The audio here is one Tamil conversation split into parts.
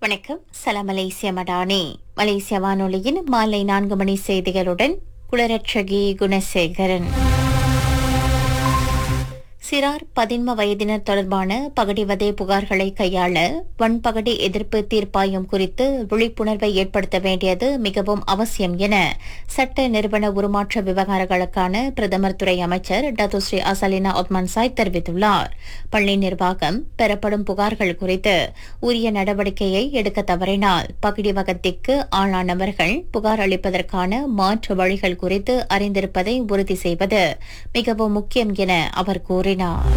வணக்கம் சலாம் மலேசிய மடானி மலேசிய வானொலியின் மாலை நான்கு மணி செய்திகளுடன் குளரட்சகி குணசேகரன் சிறார் பதின்ம வயதினர் தொடர்பான பகடிவதை புகார்களை கையாள வன்பகடி எதிர்ப்பு தீர்ப்பாயம் குறித்து விழிப்புணர்வை ஏற்படுத்த வேண்டியது மிகவும் அவசியம் என சட்ட நிறுவன உருமாற்ற விவகாரங்களுக்கான பிரதமர் துறை அமைச்சர் டத்துஸ்ரீ அசலினா ஒத்மான் சாய் தெரிவித்துள்ளார் பள்ளி நிர்வாகம் பெறப்படும் புகார்கள் குறித்து உரிய நடவடிக்கையை எடுக்க தவறினால் பகிடிவகத்திற்கு ஆளானவர்கள் புகார் அளிப்பதற்கான மாற்று வழிகள் குறித்து அறிந்திருப்பதை உறுதி செய்வது மிகவும் முக்கியம் என அவர் கூறினார்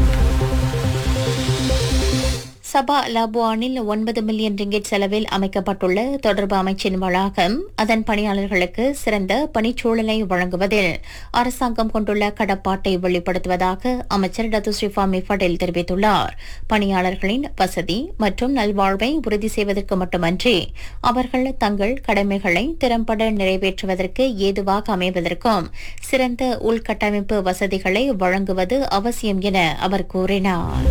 சபா லாபுவானில் ஒன்பது மில்லியன் ரிங்கெட் செலவில் அமைக்கப்பட்டுள்ள தொடர்பு அமைச்சின் வளாகம் அதன் பணியாளர்களுக்கு சிறந்த பணிச்சூழலை வழங்குவதில் அரசாங்கம் கொண்டுள்ள கடப்பாட்டை வெளிப்படுத்துவதாக அமைச்சர் டத்துஸ்ரீ ஃபாமி படேல் தெரிவித்துள்ளார் பணியாளர்களின் வசதி மற்றும் நல்வாழ்வை உறுதி செய்வதற்கு மட்டுமன்றி அவர்கள் தங்கள் கடமைகளை திறம்பட நிறைவேற்றுவதற்கு ஏதுவாக அமைவதற்கும் சிறந்த உள்கட்டமைப்பு வசதிகளை வழங்குவது அவசியம் என அவர் கூறினார்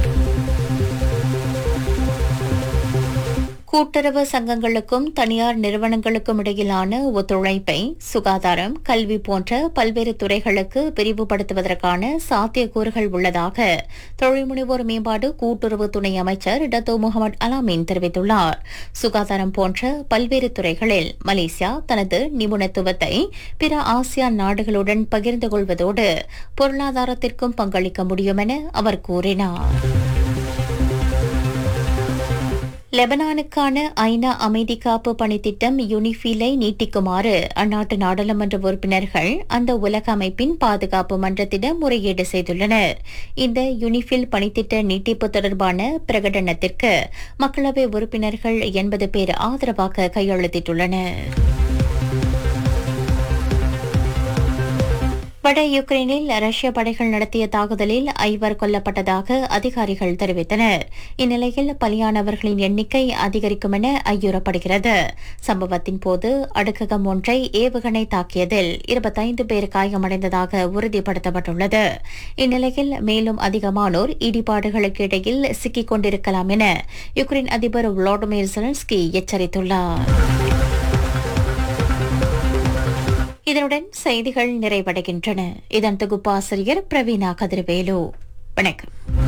கூட்டுறவு சங்கங்களுக்கும் தனியார் நிறுவனங்களுக்கும் இடையிலான ஒத்துழைப்பை சுகாதாரம் கல்வி போன்ற பல்வேறு துறைகளுக்கு விரிவுபடுத்துவதற்கான சாத்தியக்கூறுகள் உள்ளதாக தொழில்முனைவோர் மேம்பாடு கூட்டுறவு துணை அமைச்சர் டத்தோ முகமது அலாமீன் தெரிவித்துள்ளார் சுகாதாரம் போன்ற பல்வேறு துறைகளில் மலேசியா தனது நிபுணத்துவத்தை பிற ஆசியான் நாடுகளுடன் பகிர்ந்து கொள்வதோடு பொருளாதாரத்திற்கும் பங்களிக்க முடியும் என அவர் கூறினார் லெபனானுக்கான ஐநா அமைதி காப்பு பணித்திட்டம் யுனிஃபீலை நீட்டிக்குமாறு அந்நாட்டு நாடாளுமன்ற உறுப்பினர்கள் அந்த உலக அமைப்பின் பாதுகாப்பு மன்றத்திடம் முறையீடு செய்துள்ளனர் இந்த யுனிஃபில் பணித்திட்ட நீட்டிப்பு தொடர்பான பிரகடனத்திற்கு மக்களவை உறுப்பினர்கள் எண்பது பேர் ஆதரவாக கையெழுத்திட்டுள்ளனர் வட யுக்ரைனில் ரஷ்ய படைகள் நடத்திய தாக்குதலில் ஐவர் கொல்லப்பட்டதாக அதிகாரிகள் தெரிவித்தனர் இந்நிலையில் பலியானவர்களின் எண்ணிக்கை அதிகரிக்கும் என ஐயுறப்படுகிறது சம்பவத்தின் போது அடுக்ககம் ஒன்றை ஏவுகணை தாக்கியதில் இருபத்தைந்து பேர் காயமடைந்ததாக உறுதிப்படுத்தப்பட்டுள்ளது இந்நிலையில் மேலும் அதிகமானோர் இடிபாடுகளுக்கு இடையில் சிக்கிக் கொண்டிருக்கலாம் என யுக்ரைன் அதிபர் விளாடிமிர் செலன்ஸ்கி எச்சரித்துள்ளார் இதனுடன் செய்திகள் நிறைவடைகின்றன இதன் தொகுப்பாசிரியர் பிரவீனா கதிர்வேலு வணக்கம்